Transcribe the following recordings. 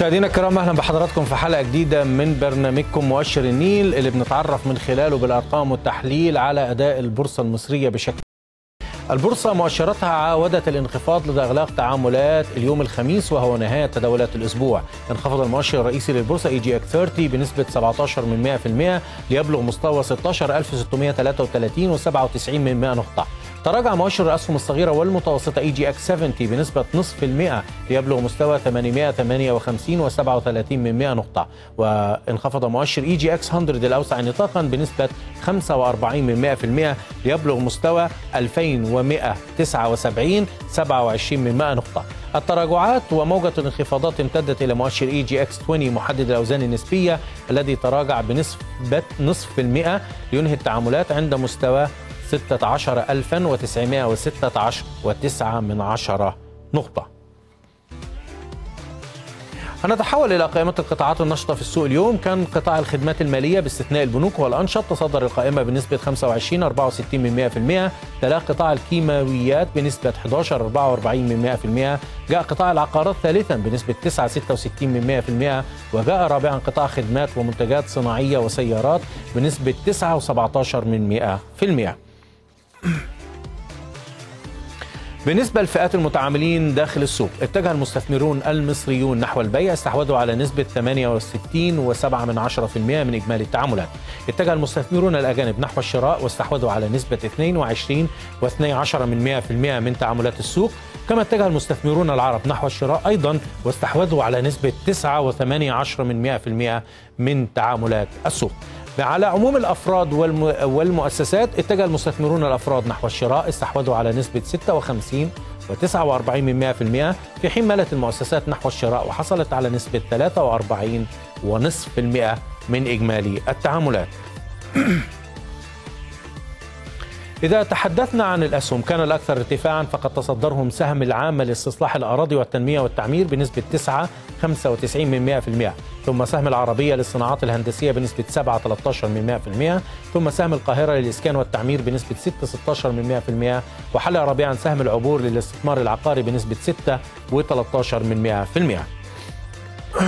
مشاهدينا الكرام اهلا بحضراتكم في حلقه جديده من برنامجكم مؤشر النيل اللي بنتعرف من خلاله بالارقام والتحليل على اداء البورصه المصريه بشكل البورصة مؤشراتها عاودت الانخفاض لدى إغلاق تعاملات اليوم الخميس وهو نهاية تداولات الأسبوع انخفض المؤشر الرئيسي للبورصة اي جي اك 30 بنسبة 17 من 100% ليبلغ مستوى 16633 و97 من 100 نقطة تراجع مؤشر الأسهم الصغيرة والمتوسطة اي جي اك 70 بنسبة نصف المئة ليبلغ مستوى 858 و37 من 100 نقطة وانخفض مؤشر اي جي اكس 100 الأوسع نطاقا بنسبة 45 من 100% ليبلغ مستوى 2179 27 من 100 نقطة التراجعات وموجة الانخفاضات امتدت إلى مؤشر اي جي اكس 20 محدد الأوزان النسبية الذي تراجع بنسبة نصف المئة لينهي التعاملات عند مستوى 16916 وتسعة من عشرة نقطة هنتحول إلى قائمة القطاعات النشطة في السوق اليوم كان قطاع الخدمات المالية باستثناء البنوك والأنشط تصدر القائمة بنسبة 25 64 من 100% تلاه قطاع الكيماويات بنسبة 11 44 من 100% جاء قطاع العقارات ثالثا بنسبة 9 66 من 100% وجاء رابعا قطاع خدمات ومنتجات صناعية وسيارات بنسبة 9 و17 من 100% بالنسبة لفئات المتعاملين داخل السوق اتجه المستثمرون المصريون نحو البيع استحوذوا على نسبة 68 و7 من 10% من إجمالي التعاملات اتجه المستثمرون الأجانب نحو الشراء واستحوذوا على نسبة 22 و12 من 100% من تعاملات السوق كما اتجه المستثمرون العرب نحو الشراء أيضا واستحوذوا على نسبة 9 و18 من 100% من تعاملات السوق على عموم الافراد والمؤسسات اتجه المستثمرون الافراد نحو الشراء استحوذوا على نسبه 56 و49 من 100% في حين مالت المؤسسات نحو الشراء وحصلت على نسبه 43 ونصف المئة من اجمالي التعاملات. إذا تحدثنا عن الأسهم كان الأكثر ارتفاعا فقد تصدرهم سهم العامة لاستصلاح الأراضي والتنمية والتعمير بنسبة 9 95 من 100% ثم سهم العربية للصناعات الهندسية بنسبة 7 13 من 100% ثم سهم القاهرة للإسكان والتعمير بنسبة 6 16 من 100% وحل رابعا سهم العبور للاستثمار العقاري بنسبة 6 و13 من 100%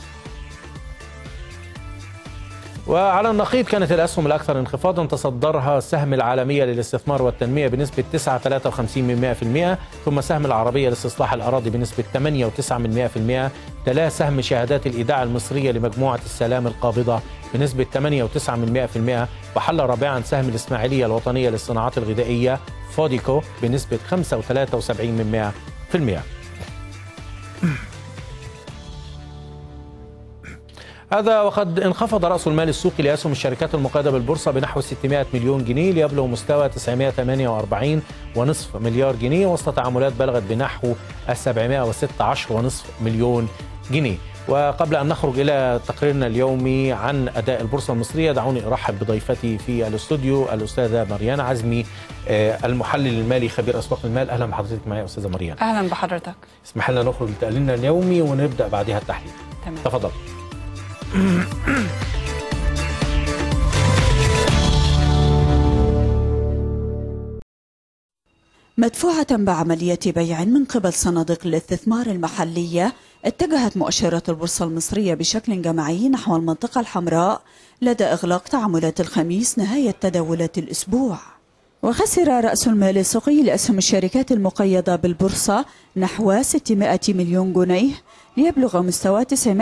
وعلى النقيض كانت الأسهم الأكثر انخفاضا تصدرها سهم العالمية للاستثمار والتنمية بنسبة 9.53 من 100% ثم سهم العربية لاستصلاح الأراضي بنسبة 8.9 من 100% تلاه سهم شهادات الإيداع المصرية لمجموعة السلام القابضة بنسبة 8.9 من 100% وحل رابعا سهم الإسماعيلية الوطنية للصناعات الغذائية فوديكو بنسبة 5.73 من 100% هذا وقد انخفض رأس المال السوقي لأسهم الشركات المقيدة بالبورصة بنحو 600 مليون جنيه ليبلغ مستوى 948 ونصف مليار جنيه وسط تعاملات بلغت بنحو 716 ونصف مليون جنيه وقبل أن نخرج إلى تقريرنا اليومي عن أداء البورصة المصرية دعوني أرحب بضيفتي في الاستوديو الأستاذة مريان عزمي المحلل المالي خبير أسواق المال أهلا بحضرتك معي أستاذة مريان أهلا بحضرتك اسمح لنا نخرج لتقليلنا اليومي ونبدأ بعدها التحليل تمام تفضل مدفوعة بعملية بيع من قبل صناديق الاستثمار المحلية اتجهت مؤشرات البورصة المصرية بشكل جماعي نحو المنطقة الحمراء لدى إغلاق تعاملات الخميس نهاية تداولات الأسبوع وخسر رأس المال السوقي لأسهم الشركات المقيدة بالبورصة نحو 600 مليون جنيه ليبلغ مستوى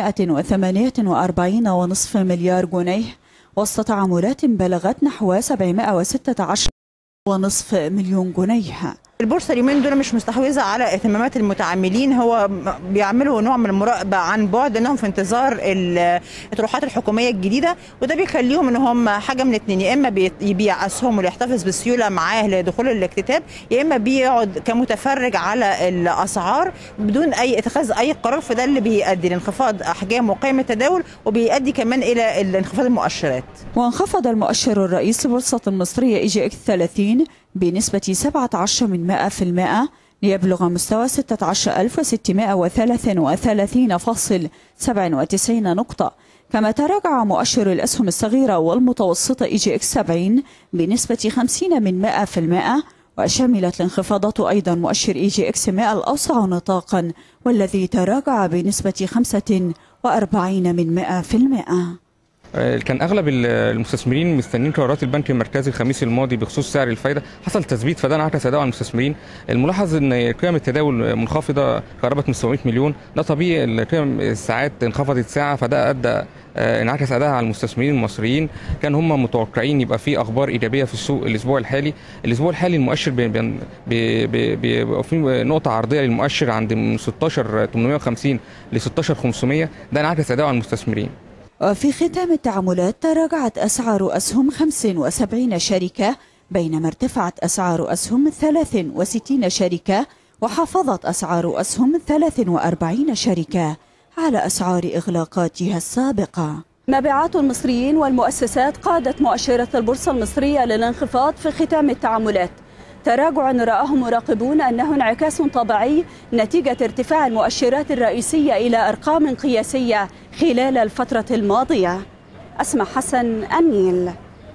948 ونصف مليار جنيه وسط تعاملات بلغت نحو 716 ونصف مليون جنيه البورصه اليومين دول مش مستحوذه على اهتمامات المتعاملين هو بيعملوا نوع من المراقبه عن بعد انهم في انتظار الطروحات الحكوميه الجديده وده بيخليهم ان هم حاجه من اتنين يا اما يبيع اسهم ويحتفظ بالسيوله معاه لدخول الاكتتاب يا اما بيقعد كمتفرج على الاسعار بدون اي اتخاذ اي قرار فده اللي بيؤدي لانخفاض احجام وقيم التداول وبيؤدي كمان الى انخفاض المؤشرات وانخفض المؤشر الرئيسي للبورصة المصرية اي جي اكس 30 بنسبة 17 من 100% ليبلغ مستوى 16633.97 نقطة كما تراجع مؤشر الأسهم الصغيرة والمتوسطة اي جي اكس 70 بنسبة 50 من 100% وشملت الانخفاضات أيضا مؤشر إي جي إكس 100 الأوسع نطاقا والذي تراجع بنسبة 45 من 100 في المئة آه، كان اغلب ال- المستثمرين مستنيين قرارات البنك المركزي الخميس الماضي بخصوص سعر الفايده حصل تثبيت فده انعكس اداء على المستثمرين الملاحظ ان قيم التداول منخفضه قربت من 700 مليون ده طبيعي قيم الساعات انخفضت ساعه فده ادى آه، انعكس اداء على المستثمرين المصريين كان هم متوقعين يبقى في اخبار ايجابيه في السوق الاسبوع الحالي الاسبوع الحالي المؤشر بي- بي- بي- بي- بيبقى في نقطه عرضيه للمؤشر عند من 16 850 ل 16 500 ده انعكس اداء على المستثمرين وفي ختام التعاملات تراجعت أسعار أسهم 75 شركة بينما ارتفعت أسعار أسهم 63 شركة وحافظت أسعار أسهم 43 شركة على أسعار إغلاقاتها السابقة مبيعات المصريين والمؤسسات قادت مؤشرة البورصة المصرية للانخفاض في ختام التعاملات تراجع رآه مراقبون أنه انعكاس طبيعي نتيجة ارتفاع المؤشرات الرئيسية إلى أرقام قياسية خلال الفترة الماضية أسمع حسن النيل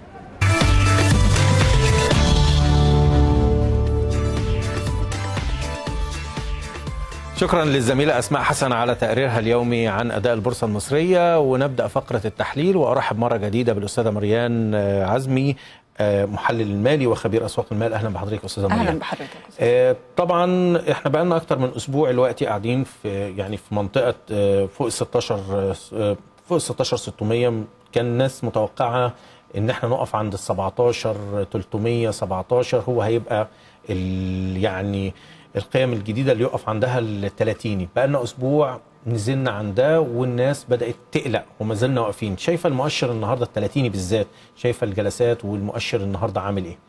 شكرا للزميلة أسماء حسن على تقريرها اليومي عن أداء البورصة المصرية ونبدأ فقرة التحليل وأرحب مرة جديدة بالأستاذة مريان آه، عزمي آه، محلل المالي وخبير أسواق المال أهلا بحضرتك أستاذة مريان اهلا بحضرتك آه، طبعا احنا بقالنا اكتر من اسبوع دلوقتي قاعدين في يعني في منطقه آه، فوق ال 16 آه، فوق ال 16 600 كان الناس متوقعه ان احنا نقف عند ال 17 317 هو هيبقى ال- يعني القيم الجديده اللي يقف عندها ال 30 بقالنا اسبوع نزلنا عن ده والناس بدات تقلق وما زلنا واقفين شايفه المؤشر النهارده ال 30 بالذات شايفه الجلسات والمؤشر النهارده عامل ايه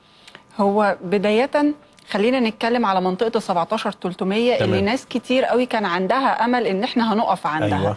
هو بداية خلينا نتكلم على منطقة ال 17 300 تمام. اللي ناس كتير قوي كان عندها أمل إن إحنا هنقف عندها أيوة.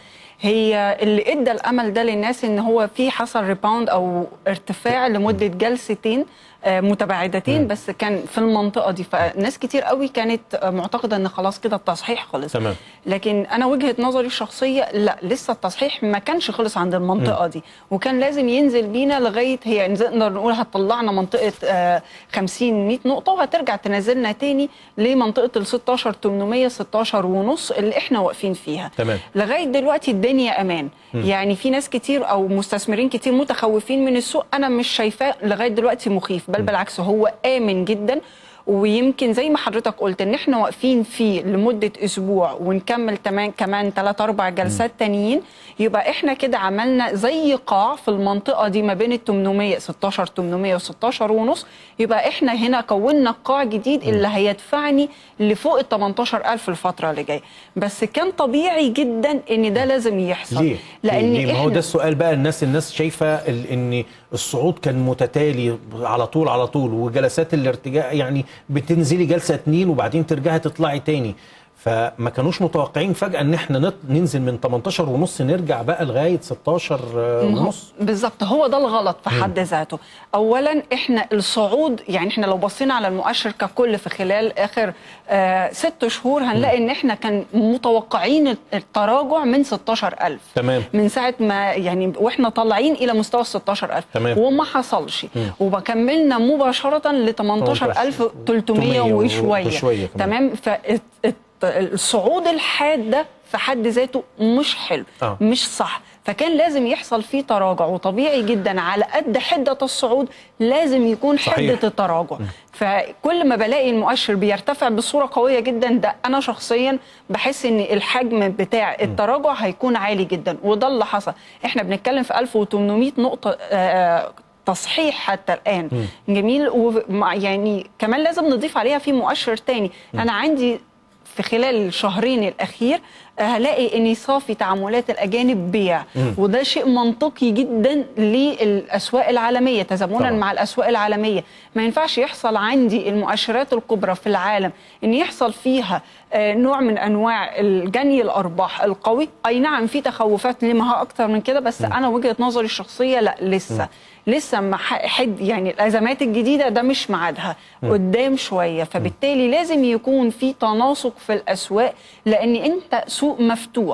هي اللي ادى الامل ده للناس ان هو في حصل ريباوند او ارتفاع لمده جلستين آه، متباعدتين مم. بس كان في المنطقه دي فناس كتير قوي كانت آه، معتقده ان خلاص كده التصحيح خلص تمام. لكن انا وجهه نظري الشخصيه لا لسه التصحيح ما كانش خلص عند المنطقه دي وكان لازم ينزل بينا لغايه هي نقدر نقول هتطلعنا منطقه آه، 50 100 نقطه وهترجع تنزلنا تاني لمنطقه ال 16 800 16 ونص اللي احنا واقفين فيها تمام. لغايه دلوقتي الدنيا امان يعني في ناس كتير او مستثمرين كتير متخوفين من السوق انا مش شايفاه لغايه دلوقتي مخيف بل بالعكس هو امن جدا ويمكن زي ما حضرتك قلت ان احنا واقفين فيه لمده اسبوع ونكمل كمان كمان 3 4 جلسات تانيين يبقى احنا كده عملنا زي قاع في المنطقه دي ما بين ال 800 16 800 و16 ونص يبقى احنا هنا كونا قاع جديد اللي هيدفعني لفوق ال 18000 الفتره اللي جايه بس كان طبيعي جدا ان ده لازم يحصل ليه؟ لان ليه؟ ما هو إحنا- ده السؤال بقى الناس الناس شايفه ال- ان الصعود كان متتالي على طول على طول وجلسات الارتجاع يعني بتنزلي جلسه اتنين وبعدين ترجعي تطلعي تاني فما كانوش متوقعين فجاه ان احنا نط- ننزل من 18 ونص نرجع بقى لغايه 16 ونص بالظبط هو ده الغلط في حد ذاته اولا احنا الصعود يعني احنا لو بصينا على المؤشر ككل في خلال اخر آه ست شهور هنلاقي ان احنا كان متوقعين التراجع من 16000 تمام. من ساعه ما يعني واحنا طالعين الى مستوى ال 16000 تمام. وما حصلش وكملنا مباشره ل 18300 وشويه وشوية كمان. تمام فالصعود الحاد ده في حد ذاته مش حلو آه. مش صح فكان لازم يحصل فيه تراجع وطبيعي جدا على قد حدة الصعود لازم يكون صحيح. حدة التراجع فكل ما بلاقي المؤشر بيرتفع بصورة قوية جدا ده أنا شخصيا بحس إن الحجم بتاع التراجع هيكون عالي جدا وده اللي حصل إحنا بنتكلم في 1800 نقطة آه، تصحيح حتى الآن جميل ومع- يعني كمان لازم نضيف عليها في مؤشر تاني أنا عندي في خلال الشهرين الاخير آه، هلاقي ان صافي تعاملات الاجانب بيع وده شيء منطقي جدا للاسواق العالميه تزامنا طبعاً. مع الاسواق العالميه ما ينفعش يحصل عندي المؤشرات الكبرى في العالم ان يحصل فيها آه، نوع من انواع الجني الارباح القوي اي نعم في تخوفات لما اكتر من كده بس انا وجهه نظري الشخصيه لا لسه لسه ما ح- حد يعني الازمات الجديده ده مش ميعادها قدام شويه فبالتالي لازم يكون في تناسق في الاسواق لان انت سوق مفتوح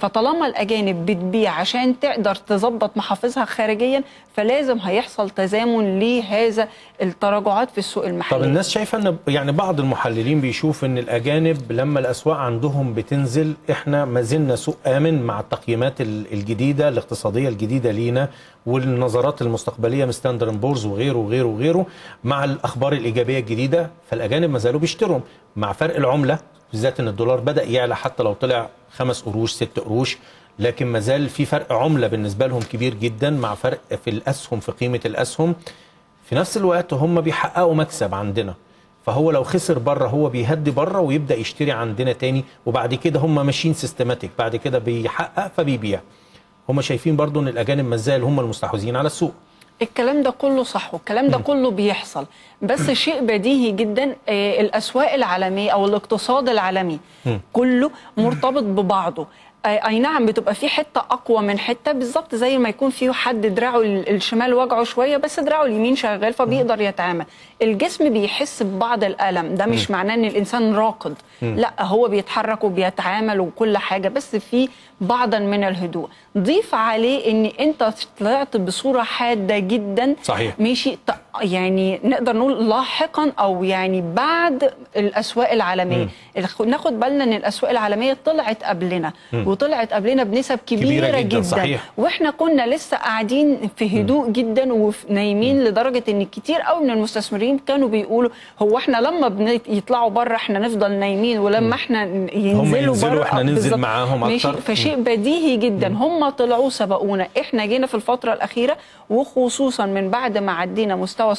فطالما الاجانب بتبيع عشان تقدر تظبط محافظها خارجيا فلازم هيحصل تزامن لهذا التراجعات في السوق المحلي طب الناس شايفه ان يعني بعض المحللين بيشوف ان الاجانب لما الاسواق عندهم بتنزل احنا ما زلنا سوق امن مع التقييمات ال- الجديده الاقتصاديه الجديده لينا والنظرات المستقبليه من ستاندرد بورز وغيره وغيره وغيره مع الاخبار الايجابيه الجديده فالاجانب ما زالوا بيشتروا مع فرق العمله بالذات ان الدولار بدا يعلى حتى لو طلع خمس قروش ست قروش لكن ما زال في فرق عمله بالنسبه لهم كبير جدا مع فرق في الاسهم في قيمه الاسهم في نفس الوقت هم بيحققوا مكسب عندنا فهو لو خسر بره هو بيهدي بره ويبدا يشتري عندنا تاني وبعد كده هم ماشيين سيستماتيك بعد كده بيحقق فبيبيع هم شايفين برضو ان الاجانب ما زال هم المستحوذين على السوق الكلام ده كله صح والكلام ده كله بيحصل بس شيء بديهي جدا آه، الاسواق العالميه او الاقتصاد العالمي كله مرتبط ببعضه آه، اي نعم بتبقى في حته اقوى من حته بالظبط زي ما يكون في حد دراعه ال- الشمال وجعه شويه بس دراعه اليمين شغال فبيقدر يتعامل الجسم بيحس ببعض الالم ده مش معناه ان الانسان راقد لا هو بيتحرك وبيتعامل وكل حاجه بس في بعضا من الهدوء ضيف عليه ان انت طلعت بصوره حاده جدا صحيح. ماشي ط- يعني نقدر نقول لاحقا او يعني بعد الاسواق العالميه الخ- ناخد بالنا ان الاسواق العالميه طلعت قبلنا وطلعت قبلنا بنسب كبيره, كبيرة جداً، جدا صحيح. واحنا كنا لسه قاعدين في هدوء جدا ونايمين لدرجه ان كتير قوي من المستثمرين كانوا بيقولوا هو احنا لما بنت- يطلعوا بره احنا نفضل نايمين ولما احنا ن- ينزلوا ينزلوا بره وإحنا ننزل بالظبط. معاهم ماشي أكتر. فشيء بديهي جدا هم طلعوا سبقونا احنا جينا في الفتره الاخيره وخصوصا من بعد ما عدينا مستوى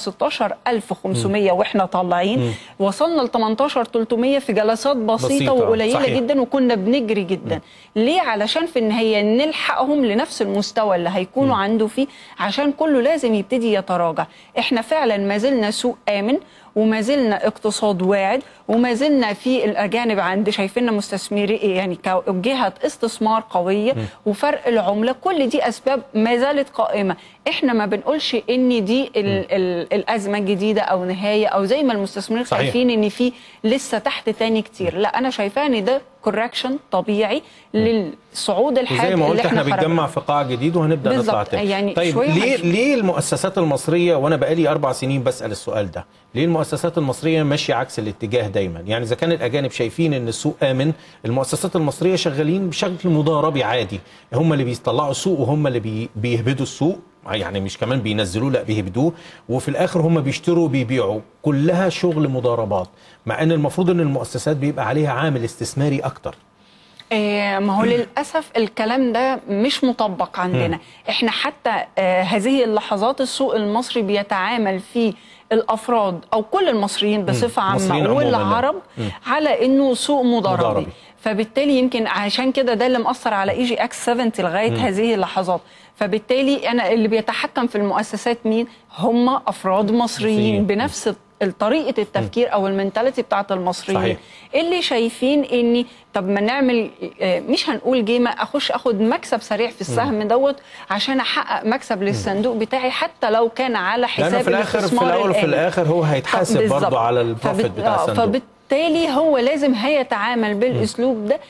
16500 واحنا طالعين وصلنا ل 18300 في جلسات بسيطه, بسيطة، وقليله صحيح. جدا وكنا بنجري جدا ليه علشان في النهايه نلحقهم لنفس المستوى اللي هيكونوا عنده فيه عشان كله لازم يبتدي يتراجع احنا فعلا ما زلنا سوق امن وما زلنا اقتصاد واعد وما زلنا في الاجانب عند شايفيننا مستثمري يعني كجهه استثمار قويه وفرق العمله كل دي اسباب ما زالت قائمه احنا ما بنقولش ان دي ال ال الازمه الجديده او نهايه او زي ما المستثمرين صحيح. شايفين ان في لسه تحت تاني كتير لا انا شايفاه ان ده كوركشن طبيعي للصعود الحاد وزي ما قلت اللي احنا خرجنا بنتجمع في قاعه جديد وهنبدا بالظبط. نطلع تاني يعني طيب شوية ليه هنشوف. ليه المؤسسات المصريه وانا بقالي اربع سنين بسال السؤال ده ليه المؤسسات المصريه ماشيه عكس الاتجاه دايما يعني اذا كان الاجانب شايفين ان السوق امن المؤسسات المصريه شغالين بشكل مضاربي عادي هم اللي بيطلعوا السوق وهم اللي بي بيهبدوا السوق يعني مش كمان بينزلوه لا بيهبدوه وفي الاخر هم بيشتروا وبيبيعوا كلها شغل مضاربات مع ان المفروض ان المؤسسات بيبقى عليها عامل استثماري اكتر آه، ما هو للاسف الكلام ده مش مطبق عندنا احنا حتى آه، هذه اللحظات السوق المصري بيتعامل فيه الافراد او كل المصريين بصفه المصريين عامه عموماً. والعرب على انه سوق مضاربي مضاربي. فبالتالي يمكن عشان كده ده اللي مأثر على اي جي اكس 70 لغايه هذه اللحظات فبالتالي انا اللي بيتحكم في المؤسسات مين هم افراد مصريين. مصريين بنفس طريقه التفكير او المنتاليتي بتاعت المصريين صحيح. اللي شايفين اني طب ما نعمل آه، مش هنقول جيمه اخش اخد مكسب سريع في السهم دوت عشان احقق مكسب للصندوق بتاعي حتى لو كان على لانه حساب في الاخر في الاستثمار الاول وفي الآمن. الاخر هو هيتحاسب بالظبط. برضه على البروفيت فبت- بتاع آه، الصندوق فبالتالي هو لازم هيتعامل بالاسلوب ده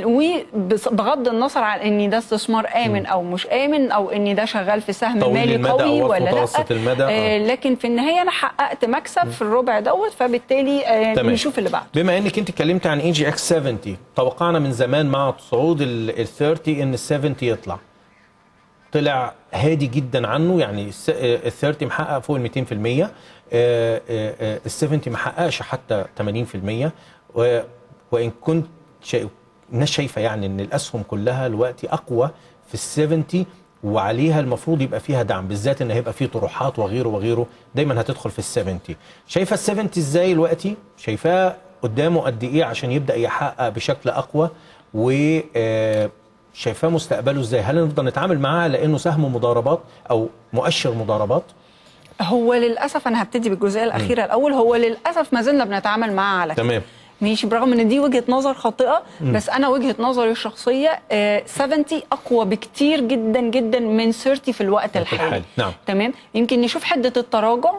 وبغض النظر عن ان ده استثمار امن او مش امن او ان ده شغال في سهم طويل مالي المدى قوي أو ولا لا متوسط المدى، آه. آه لكن في النهايه انا حققت مكسب في الربع دوت فبالتالي آه تمام. نشوف اللي بعده بما انك انت اتكلمت عن اي جي اكس 70 توقعنا من زمان مع صعود ال 30 ان ال 70 يطلع طلع هادي جدا عنه يعني ال 30 محقق فوق ال 200% آه، آه، آه، ال 70 ما حققش حتى 80% و- وان كنت شا- الناس شايفه يعني ان الاسهم كلها دلوقتي اقوى في ال 70 وعليها المفروض يبقى فيها دعم بالذات ان هيبقى فيه طروحات وغيره وغيره دايما هتدخل في ال 70 شايفه ال 70 ازاي دلوقتي شايفاه قدامه قد ايه عشان يبدا يحقق بشكل اقوى و آه، شايفاه مستقبله ازاي هل نفضل نتعامل معاه لانه سهم مضاربات او مؤشر مضاربات هو للاسف انا هبتدي بالجزئيه الاخيره الاول هو للاسف ما زلنا بنتعامل معاه على كده. تمام. ماشي برغم ان دي وجهه نظر خاطئه بس انا وجهه نظري الشخصيه آه، 70 اقوى بكتير جدا جدا من 30 في الوقت الحالي الحالي، نعم. تمام يمكن نشوف حده التراجع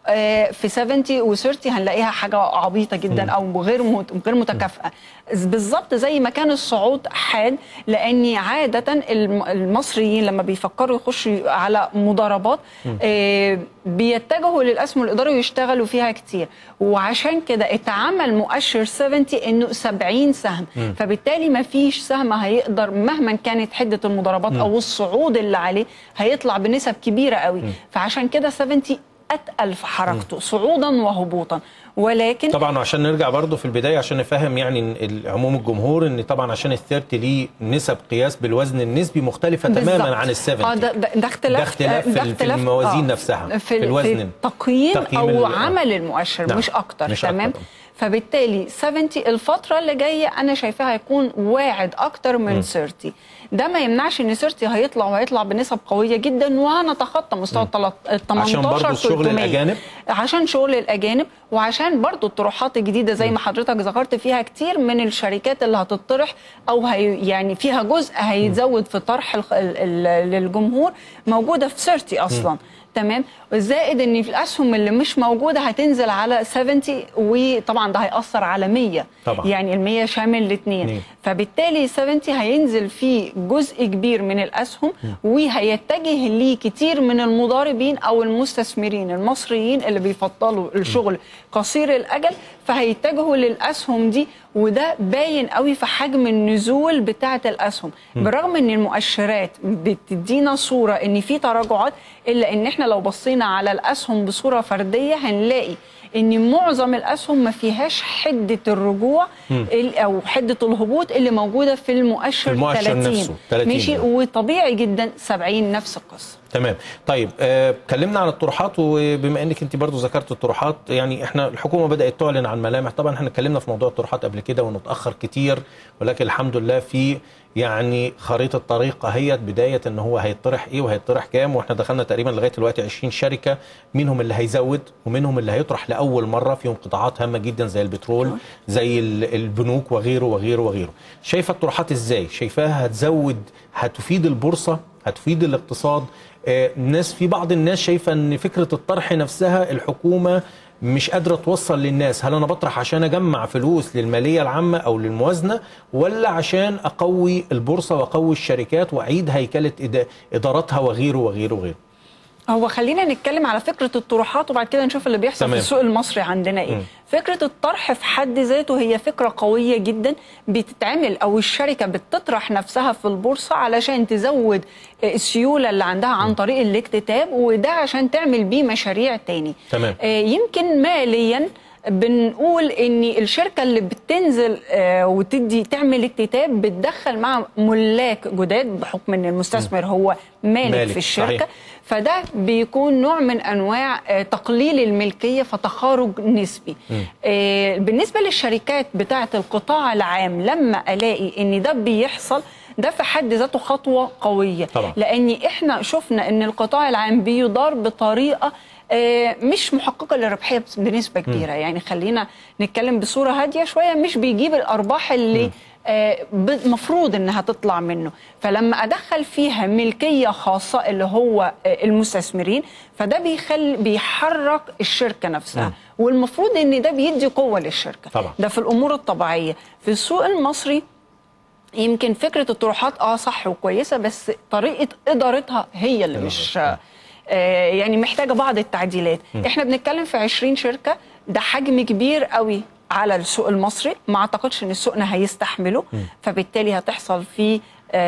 آه، في 70 و30 هنلاقيها حاجه عبيطه جدا او غير مت- غير متكافئه بالظبط زي ما كان الصعود حاد لان عاده الم- المصريين لما بيفكروا يخشوا على مضاربات آه، بيتجهوا للاسهم الاداري ويشتغلوا فيها كتير وعشان كده اتعمل مؤشر 70 انه 70 سهم فبالتالي ما فيش سهم هيقدر مهما كانت حده المضاربات او الصعود اللي عليه هيطلع بنسب كبيره قوي فعشان كده 70 اتقل في حركته صعودا وهبوطا ولكن طبعا عشان نرجع برضو في البدايه عشان نفهم يعني ال- عموم الجمهور ان طبعا عشان الثيرتي ليه نسب قياس بالوزن النسبي مختلفه تماما بالظبط. عن السفن اه ده, ده, ده اختلاف ده اختلاف في ال- في الموازين نفسها، في, في في الوزن. التقييم, تقييم او ال- آه. عمل المؤشر نعم. مش اكتر مش تمام أكتر. فبالتالي 70 الفتره اللي جايه انا شايفاها هيكون واعد اكتر من 30 ده ما يمنعش ان 30 هيطلع وهيطلع بنسب قويه جدا وهنتخطى مستوى ال 18 عشان برضو الشغل 300. الأجانب؟ عشان شغل الاجانب وعشان برضو الطروحات الجديده زي ما حضرتك ذكرت فيها كتير من الشركات اللي هتطرح او هي يعني فيها جزء هيتزود في طرح الخ- ال- ال- للجمهور موجوده في 30 اصلا تمام زائد ان في الاسهم اللي مش موجوده هتنزل على 70 وطبعا ده هياثر على 100 طبعا. يعني ال 100 شامل الاثنين اتنين. فبالتالي 70 هينزل فيه جزء كبير من الاسهم وهيتجه ليه كتير من المضاربين او المستثمرين المصريين اللي بيفضلوا الشغل قصير الاجل فهيتجهوا للاسهم دي وده باين قوي في حجم النزول بتاعه الاسهم بالرغم ان المؤشرات بتدينا صوره ان في تراجعات الا ان احنا لو بصينا على الاسهم بصوره فرديه هنلاقي ان معظم الاسهم ما فيهاش حده الرجوع ال- او حده الهبوط اللي موجوده في المؤشر, في المؤشر 30 نفسه، 30 ماشي ده. وطبيعي جدا 70 نفس القصه تمام طيب آه، اتكلمنا عن الطروحات وبما انك انت برضو ذكرت الطروحات يعني احنا الحكومه بدات تعلن عن ملامح طبعا احنا اتكلمنا في موضوع الطروحات قبل كده ونتاخر كتير ولكن الحمد لله في يعني خريطه طريق اهيت بدايه ان هو هيطرح ايه وهيطرح كام واحنا دخلنا تقريبا لغايه دلوقتي 20 شركه منهم اللي هيزود ومنهم اللي هيطرح لاول مره فيهم قطاعات هامه جدا زي البترول زي ال- البنوك وغيره وغيره وغيره شايفه الطروحات ازاي شايفاها هتزود هتفيد البورصه هتفيد الاقتصاد آه، الناس في بعض الناس شايفه ان فكره الطرح نفسها الحكومه مش قادره توصل للناس هل انا بطرح عشان اجمع فلوس للماليه العامه او للموازنه ولا عشان اقوي البورصه واقوي الشركات واعيد هيكله إدا- اداراتها وغيره وغيره وغيره هو خلينا نتكلم على فكره الطروحات وبعد كده نشوف اللي بيحصل تمام. في السوق المصري عندنا ايه مم. فكره الطرح في حد ذاته هي فكره قويه جدا بتتعمل او الشركه بتطرح نفسها في البورصه علشان تزود السيوله اللي عندها عن طريق الاكتتاب وده عشان تعمل بيه مشاريع تاني تمام. آه، يمكن ماليا بنقول ان الشركه اللي بتنزل آه، وتدي تعمل اكتتاب بتدخل مع ملاك جداد بحكم ان المستثمر هو مالك, مالك، في الشركه صحيح. فده بيكون نوع من انواع آه، تقليل الملكيه فتخارج نسبي آه، بالنسبه للشركات بتاعه القطاع العام لما الاقي ان ده بيحصل ده في حد ذاته خطوه قويه طبعا. لان احنا شفنا ان القطاع العام بيدار بطريقه آه، مش محققه للربحيه بس- بنسبه كبيره يعني خلينا نتكلم بصوره هاديه شويه مش بيجيب الارباح اللي آه، المفروض انها تطلع منه فلما ادخل فيها ملكيه خاصه اللي هو آه، المستثمرين فده بيخلي بيحرك الشركه نفسها والمفروض ان ده بيدي قوه للشركه طبعا. ده في الامور الطبيعيه في السوق المصري يمكن فكره الطروحات اه صح وكويسه بس طريقه ادارتها هي اللي مش آه يعني محتاجه بعض التعديلات احنا بنتكلم في 20 شركه ده حجم كبير قوي على السوق المصري ما اعتقدش ان سوقنا هيستحمله فبالتالي هتحصل فيه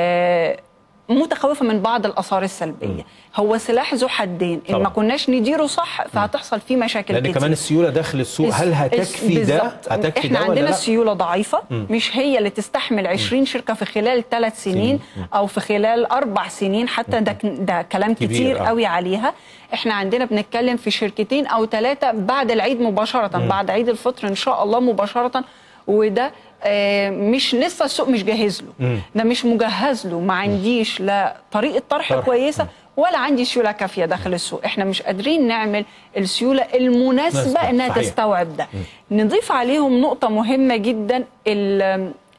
آه متخوفه من بعض الاثار السلبيه هو سلاح ذو حدين ان طبعا. ما كناش نديره صح فهتحصل فيه مشاكل لان كتير كمان السيوله داخل السوق هل الس- هتكفي ده بالظبط. هتكفي احنا ده ولا عندنا لا سيوله ضعيفه مش هي اللي تستحمل 20 شركه في خلال ثلاث سنين او في خلال اربع سنين حتى ده ك- ده كلام كبير، كتير آه. قوي عليها احنا عندنا بنتكلم في شركتين او ثلاثه بعد العيد مباشره بعد عيد الفطر ان شاء الله مباشره وده آه، مش لسه السوق مش جاهز له ده مش مجهز له ما عنديش لا طريقه طرح طرح. كويسه ولا عندي سيوله كافيه داخل السوق احنا مش قادرين نعمل السيوله المناسبه مناسبة، انها صحيح. تستوعب ده نضيف عليهم نقطه مهمه جدا ال-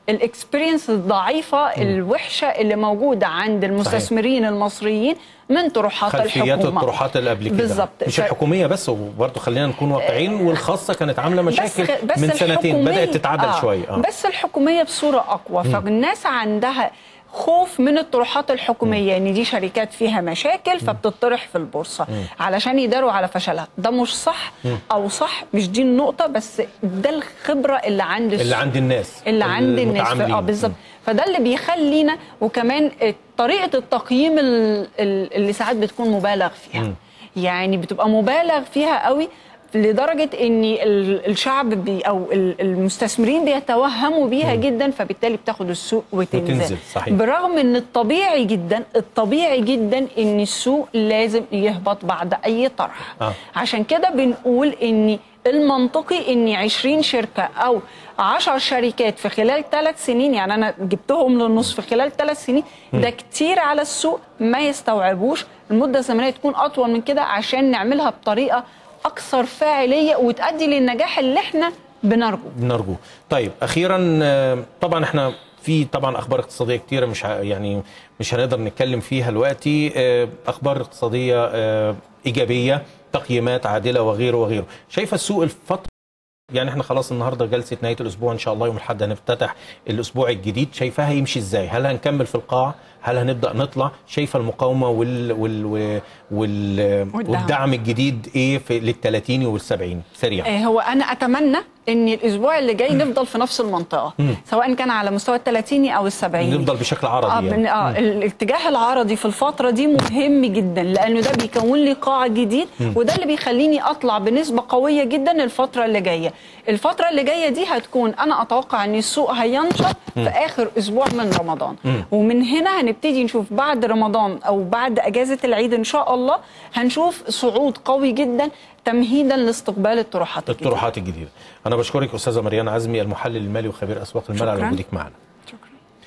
الاكسبيرينس الضعيفه الوحشه اللي موجوده عند المستثمرين المصريين من طروحات خلفيات الحكومه الطروحات اللي قبل كده بالظبط مش ف- الحكوميه بس وبرضه خلينا نكون واقعيين والخاصه كانت عامله مشاكل بس بس من سنتين الحكومية- بدات تتعدل آه شويه آه. بس الحكوميه بصوره اقوى فالناس عندها خوف من الطروحات الحكوميه ان دي شركات فيها مشاكل فبتطرح في البورصه علشان يداروا على فشلها ده مش صح او صح مش دي النقطه بس ده الخبره اللي عند اللي السوق. عند الناس اللي عند الناس ف- اه المتعاملين. بالظبط فده اللي بيخلينا وكمان طريقه التقييم ال- ال- اللي ساعات بتكون مبالغ فيها يعني بتبقى مبالغ فيها قوي لدرجه ان ال- الشعب بي او ال- المستثمرين بيتوهموا بيها جدا فبالتالي بتاخد السوق وتنزل, وتنزل، صحيح. برغم ان الطبيعي جدا الطبيعي جدا ان السوق لازم يهبط بعد اي طرح آه. عشان كده بنقول ان المنطقي ان 20 شركه او 10 شركات في خلال ثلاث سنين يعني انا جبتهم للنص في خلال ثلاث سنين ده كتير على السوق ما يستوعبوش المده الزمنيه تكون اطول من كده عشان نعملها بطريقه اكثر فاعليه وتؤدي للنجاح اللي احنا بنرجوه بنرجو طيب اخيرا آه، طبعا احنا في طبعا اخبار اقتصاديه كتيره مش ه- يعني مش هنقدر نتكلم فيها دلوقتي آه، اخبار اقتصاديه آه، ايجابيه تقييمات عادله وغيره وغيره شايفه السوق الفتره يعني احنا خلاص النهارده جلسه نهايه الاسبوع ان شاء الله يوم الاحد هنفتتح الاسبوع الجديد شايفاها يمشي ازاي هل هنكمل في القاع هل هنبدا نطلع شايفه المقاومه وال وال وال, وال والدعم. والدعم الجديد ايه في لل 30 وال 70 سريعا آه، هو انا اتمنى ان الاسبوع اللي جاي نفضل في نفس المنطقه سواء كان على مستوى ال 30 او ال 70 نفضل بشكل اه, عرضي بن- يعني. آه الاتجاه العرضي في الفتره دي مهم جدا لانه ده بيكون لي قاع جديد وده اللي بيخليني اطلع بنسبه قويه جدا الفتره اللي جايه الفتره اللي جايه دي هتكون انا اتوقع ان السوق هينشط في اخر اسبوع من رمضان ومن هنا هنبتدي نشوف بعد رمضان او بعد اجازه العيد ان شاء الله هنشوف صعود قوي جدا تمهيدا لاستقبال الطروحات الجديدة. الطروحات الجديده انا بشكرك استاذه مريان عزمي المحلل المالي وخبير اسواق المال على شكراً. وجودك معنا شكرا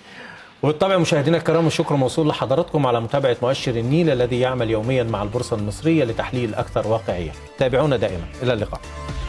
وبالطبع مشاهدينا الكرام الشكر موصول لحضراتكم على متابعه مؤشر النيل الذي يعمل يوميا مع البورصه المصريه لتحليل اكثر واقعيه تابعونا دائما الى اللقاء